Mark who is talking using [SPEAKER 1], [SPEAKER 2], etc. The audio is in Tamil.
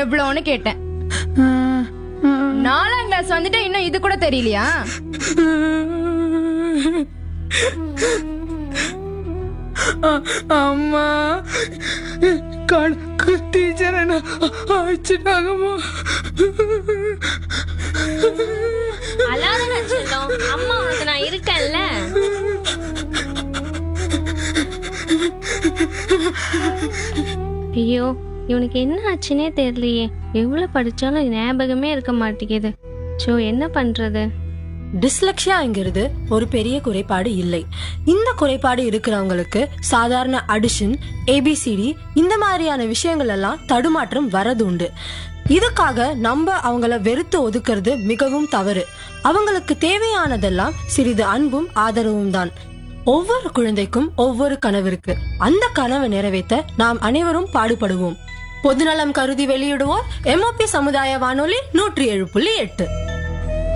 [SPEAKER 1] எவ்வளோன்னு கேட்டேன் நாலாம் கிளாஸ் வந்துட்டு இன்னும் இது கூட தெரியலையா
[SPEAKER 2] அ- அம்மா கணக்கு டீச்சர் என்ன அழைச்சிட்டாங்கம்மா
[SPEAKER 3] அழாதடா செல்லம் அம்மா உனக்கு நான் இருக்கேன்ல ஐயோ இவனுக்கு என்ன ஆச்சுன்னே தெரியலையே எவ்வளவு படிச்சாலும் ஞாபகமே இருக்க மாட்டேங்குது சோ என்ன பண்றது
[SPEAKER 4] டிஸ்லக்ஷியாங்கிறது ஒரு பெரிய குறைபாடு இல்லை இந்த குறைபாடு இருக்கிறவங்களுக்கு சாதாரண அடிஷன் ஏபிசிடி இந்த மாதிரியான விஷயங்கள் எல்லாம் தடுமாற்றம் வரது உண்டு இதுக்காக நம்ம அவங்கள வெறுத்து ஒதுக்குறது மிகவும் தவறு அவங்களுக்கு தேவையானதெல்லாம் சிறிது அன்பும் ஆதரவும் தான் ஒவ்வொரு குழந்தைக்கும் ஒவ்வொரு கனவு இருக்கு அந்த கனவை நிறைவேற்ற நாம் அனைவரும் பாடுபடுவோம் பொதுநலம் கருதி வெளியிடுவோர் எம்ஓபி சமுதாய வானொலி நூற்றி ஏழு புள்ளி எட்டு